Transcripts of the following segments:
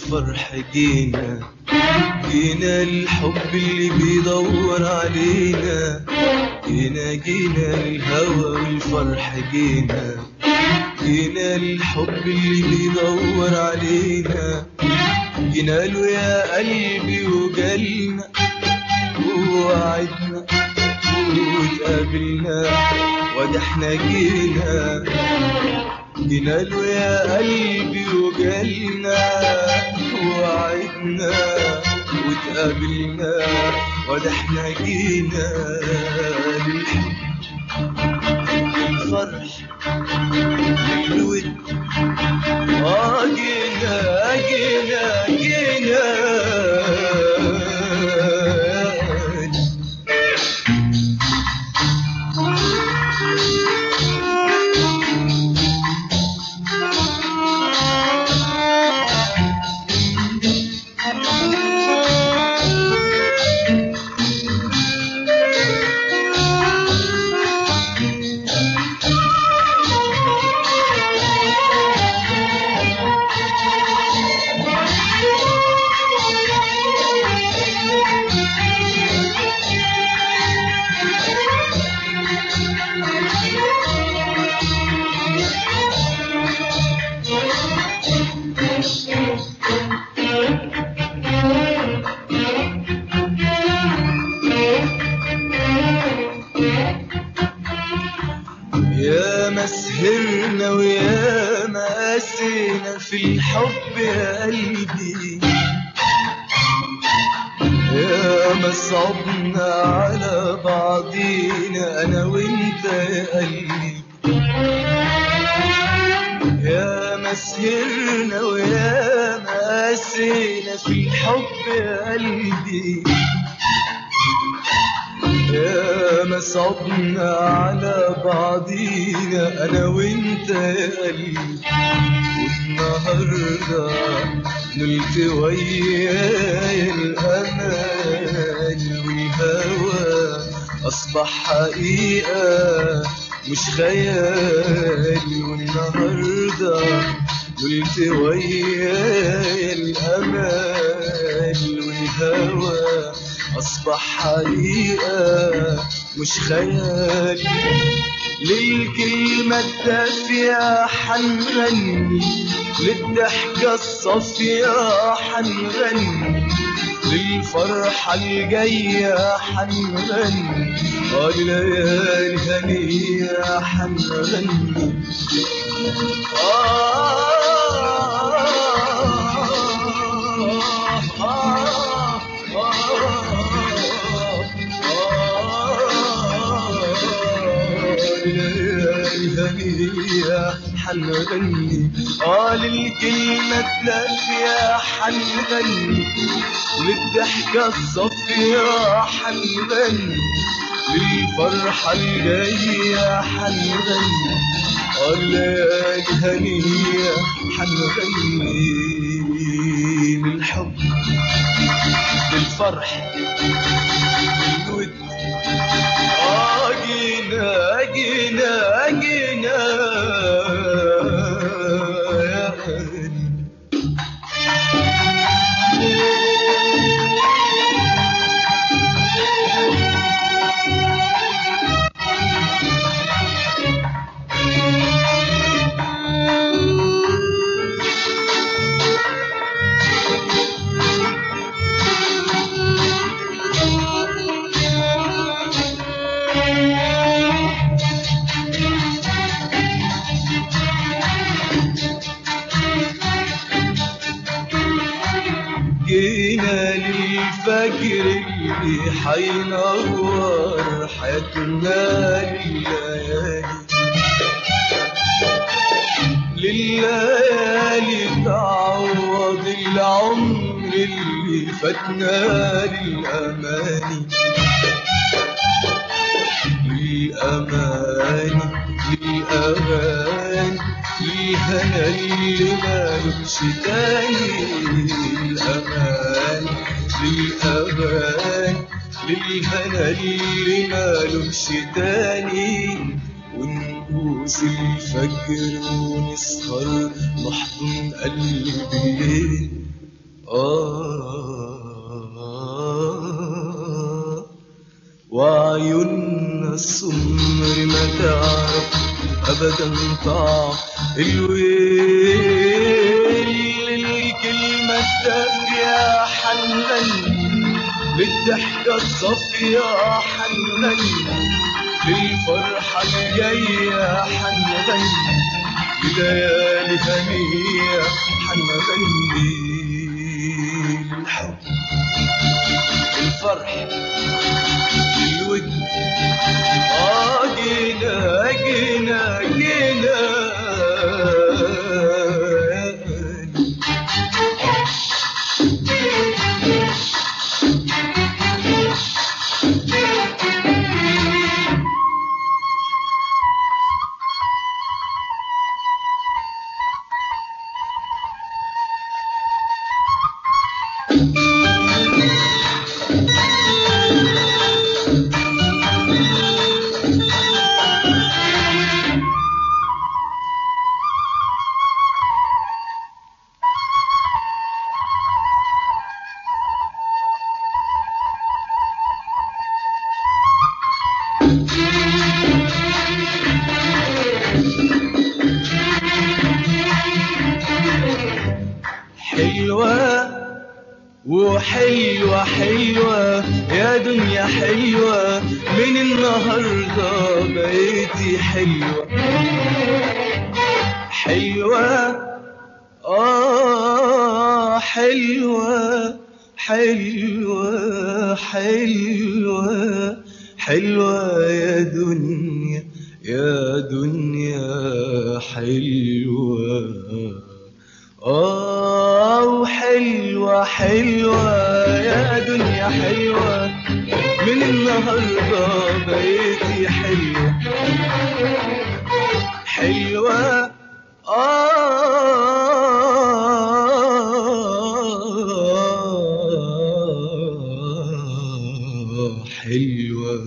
والفرح جينا جينا الحب اللي بيدور علينا جينا جينا الهوى والفرح جينا جينا الحب اللي بيدور علينا جينا له يا قلبي وجالنا ووعدنا واتقابلنا وده احنا جينا جينا له يا قلبي وجالنا ووعدنا واتقابلنا وده احنا جينا للحب للفرح للود اه جينا جينا جينا يا ما سهرنا ويا ما قاسينا في الحب يا قلبي يا ما صعبنا على بعضينا انا وانت يا قلبي يا ما سهرنا ويا ما قاسينا في الحب يا قلبي يا ما صعبنا على بعضينا انا وانت يا قلبي والنهارده نلت وياي الامل والهوى اصبح حقيقه مش خيال والنهارده نلت وياي الامل والهوى أصبح حقيقة مش خيال للكلمة الدافية حنغني للضحكة الصافية حنغني للفرحة الجاية حنغني آه ليالي هنية حنغني آه آه حنغني قال الكلمة الدافية حنغني للضحكة الصافية حنغني للفرحة الجاية حنغني قال ليالي هنية حنغني للحب للفرح للود آه جينا جينا جينا يا قلبي جينا للفجر اللي حينور حياتنا لليالي لليالي تعوض العمر اللي فاتنا للأماني للأماني للأماني للهنا اللي مالوش تاني للأمان للأمان للهنا اللي مالوش تاني ونبوس الفجر ونسهر نحضن قلبي آه وعيوننا السمر ما تعرف أبدا طعم الويل الكلمة الدافية حنن بالضحكة الصافية حنن للفرحة الجاية حنغني لليالي هنية حنغني الحب الفرح الود آه جينا جينا جينا حلوة وحلوة حلوة يا دنيا حلوة من النهاردة بقيتي حلوة حلوة آه حلوة حلوة حلوة حلوة يا دنيا يا دنيا حلوة آه وحلوة حلوة يا دنيا حلوة من النهاردة بقيتي حلوة حلوة آه حلوة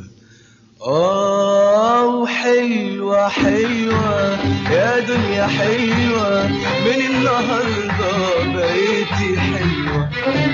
آه وحلوة حلوة يا دنيا حلوة من النهاردة بقيتي حلوة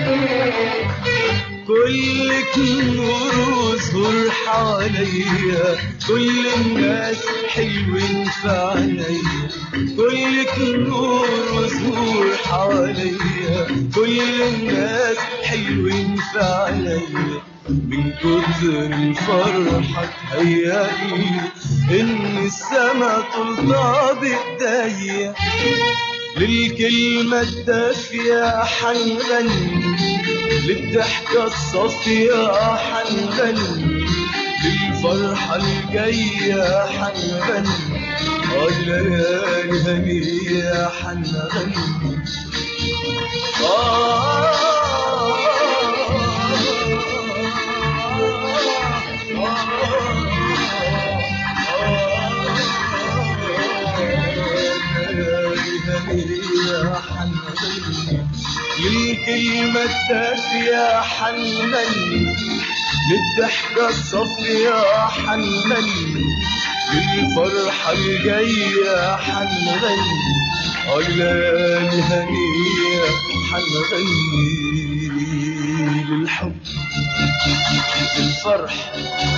كلك نور وزهور حواليا كل الناس حلوين في عينيا كلك نور وزهور حواليا كل الناس حلوين في عينيا من كتر الفرحة تهيألي إن السما ترضى بإيديا للكلمة الدافية حنغني للضحكة الصافية حنغني للفرحة الجاية حنغني آه الليالي هنية حنغني للكلمة الدافية حنغني للضحكة الصافية حنغني للفرحة الجاية حنغني الليالي هنية حنغني للحب للفرح